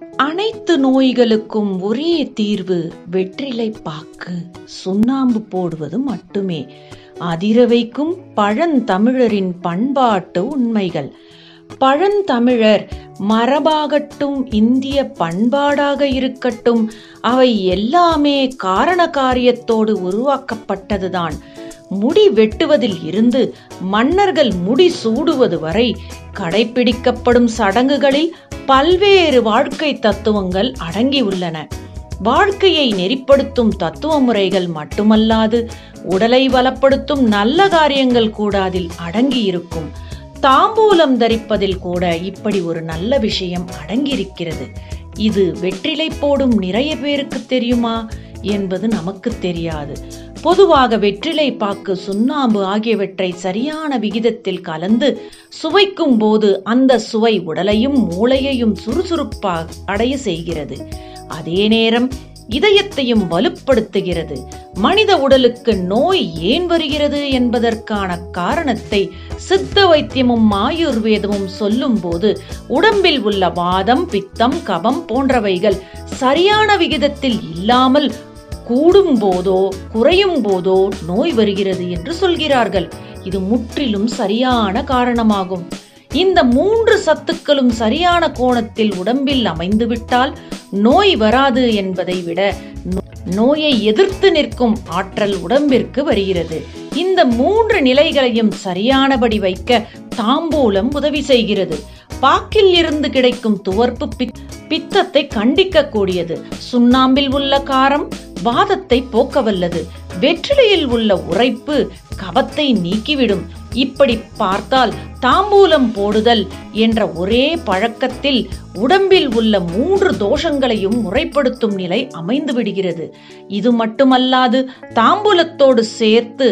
அனைத்து நோய்களுக்கும் ஒரே தீர்வு வெற்றிலை பாக்கு சுண்ணாம்பு போடுவது மட்டுமே அதிர வைக்கும் பழந்தமிழரின் பண்பாட்டு உண்மைகள் பழந்தமிழர் மரபாகட்டும் இந்திய பண்பாடாக இருக்கட்டும் அவை எல்லாமே காரண காரியத்தோடு உருவாக்கப்பட்டதுதான் முடி வெட்டுவதில் இருந்து மன்னர்கள் முடி சூடுவது வரை கடைபிடிக்கப்படும் சடங்குகளில் பல்வேறு வாழ்க்கை தத்துவங்கள் அடங்கியுள்ளன வாழ்க்கையை நெறிப்படுத்தும் தத்துவ முறைகள் மட்டுமல்லாது உடலை வளப்படுத்தும் நல்ல காரியங்கள் கூட அதில் அடங்கியிருக்கும் தாம்பூலம் தரிப்பதில் கூட இப்படி ஒரு நல்ல விஷயம் அடங்கியிருக்கிறது இது வெற்றிலை போடும் நிறைய பேருக்கு தெரியுமா என்பது நமக்கு தெரியாது பொதுவாக வெற்றிலை பாக்கு சுண்ணாம்பு ஆகியவற்றை சரியான விகிதத்தில் கலந்து சுவைக்கும் போது அந்த சுவை உடலையும் மூளையையும் சுறுசுறுப்பா அடைய செய்கிறது அதே நேரம் இதயத்தையும் வலுப்படுத்துகிறது மனித உடலுக்கு நோய் ஏன் வருகிறது என்பதற்கான காரணத்தை சித்த வைத்தியமும் ஆயுர்வேதமும் சொல்லும் போது உடம்பில் உள்ள வாதம் பித்தம் கபம் போன்றவைகள் சரியான விகிதத்தில் இல்லாமல் கூடும் போதோ குறையும் போதோ நோய் வருகிறது என்று சொல்கிறார்கள் இது முற்றிலும் சரியான காரணமாகும் இந்த மூன்று சத்துக்களும் சரியான கோணத்தில் உடம்பில் அமைந்துவிட்டால் நோய் வராது என்பதை விட நோயை எதிர்த்து நிற்கும் ஆற்றல் உடம்பிற்கு வருகிறது இந்த மூன்று நிலைகளையும் சரியானபடி வைக்க தாம்பூலம் உதவி செய்கிறது பாக்கில் இருந்து கிடைக்கும் துவர்ப்பு பித்தத்தை கண்டிக்க கூடியது சுண்ணாம்பில் உள்ள காரம் வாதத்தை போக்க வல்லது வெற்றிலையில் உள்ள உரைப்பு கபத்தை நீக்கிவிடும் இப்படி பார்த்தால் தாம்பூலம் போடுதல் என்ற ஒரே பழக்கத்தில் உடம்பில் உள்ள மூன்று தோஷங்களையும் முறைப்படுத்தும் நிலை அமைந்து விடுகிறது இது மட்டுமல்லாது தாம்பூலத்தோடு சேர்த்து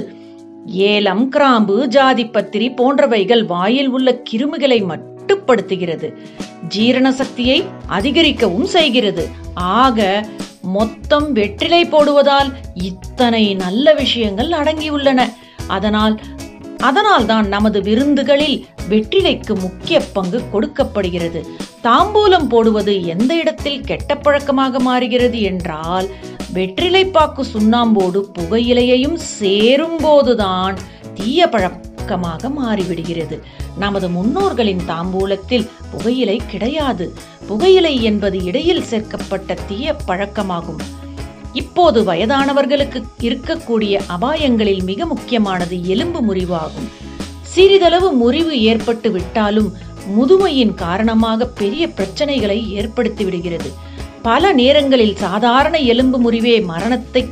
ஏலம் கிராம்பு ஜாதிப்பத்திரி போன்றவைகள் வாயில் உள்ள கிருமிகளை மட்டுப்படுத்துகிறது ஜீரண சக்தியை அதிகரிக்கவும் செய்கிறது ஆக மொத்தம் வெற்றிலை போடுவதால் இத்தனை நல்ல விஷயங்கள் அடங்கியுள்ளன அதனால் அதனால் தான் நமது விருந்துகளில் வெற்றிலைக்கு முக்கிய பங்கு கொடுக்கப்படுகிறது தாம்பூலம் போடுவது எந்த இடத்தில் கெட்ட பழக்கமாக மாறுகிறது என்றால் வெற்றிலை பாக்கு சுண்ணாம்போடு புகையிலையையும் சேரும் போதுதான் தீய பழக்கமாக மாறிவிடுகிறது நமது முன்னோர்களின் தாம்பூலத்தில் புகையிலை கிடையாது புகையிலை என்பது இடையில் சேர்க்கப்பட்ட தீய பழக்கமாகும் இப்போது வயதானவர்களுக்கு இருக்கக்கூடிய அபாயங்களில் மிக முக்கியமானது எலும்பு முறிவு ஆகும் சிறிதளவு முறிவு ஏற்பட்டு விட்டாலும் முதுமையின் காரணமாக பெரிய பிரச்சனைகளை ஏற்படுத்தி விடுகிறது பல நேரங்களில் சாதாரண எலும்பு முறிவே மரணத்தை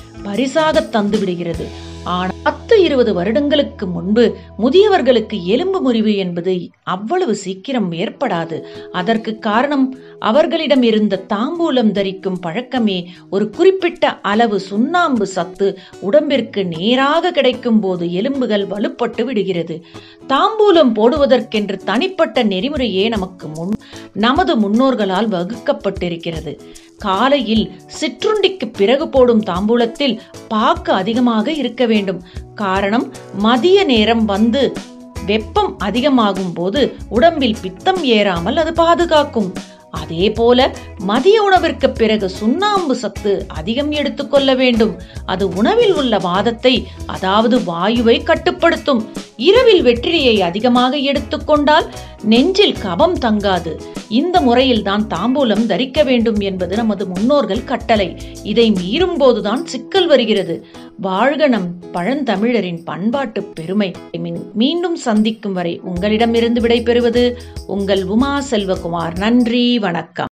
பரிசாக தந்து விடுகிறது ஆனால் பத்து இருபது வருடங்களுக்கு முன்பு முதியவர்களுக்கு எலும்பு முறிவு என்பது அவ்வளவு சீக்கிரம் ஏற்படாது அதற்கு காரணம் அவர்களிடம் இருந்த தாம்பூலம் தரிக்கும் பழக்கமே ஒரு குறிப்பிட்ட அளவு சுண்ணாம்பு சத்து உடம்பிற்கு நேராக கிடைக்கும் போது எலும்புகள் வலுப்பட்டு விடுகிறது தாம்பூலம் போடுவதற்கென்று தனிப்பட்ட நெறிமுறையே நமக்கு முன் நமது முன்னோர்களால் வகுக்கப்பட்டிருக்கிறது காலையில் சிற்றுண்டிக்கு பிறகு போடும் தாம்பூலத்தில் பாக்கு அதிகமாக இருக்க வேண்டும் காரணம் மதிய நேரம் வந்து வெப்பம் அதிகமாகும் போது உடம்பில் பித்தம் ஏறாமல் அது பாதுகாக்கும் அதே போல மதிய உணவிற்கு பிறகு சுண்ணாம்பு சத்து அதிகம் எடுத்துக்கொள்ள வேண்டும் அது உணவில் உள்ள வாதத்தை அதாவது வாயுவை கட்டுப்படுத்தும் இரவில் வெற்றிலையை அதிகமாக எடுத்துக்கொண்டால் நெஞ்சில் கபம் தங்காது இந்த முறையில் தான் தாம்பூலம் தரிக்க வேண்டும் என்பது நமது முன்னோர்கள் கட்டளை இதை மீறும் போதுதான் சிக்கல் வருகிறது வாழ்க நம் பழந்தமிழரின் பண்பாட்டு பெருமை மீண்டும் சந்திக்கும் வரை உங்களிடமிருந்து விடைபெறுவது உங்கள் உமா செல்வகுமார் நன்றி வணக்கம்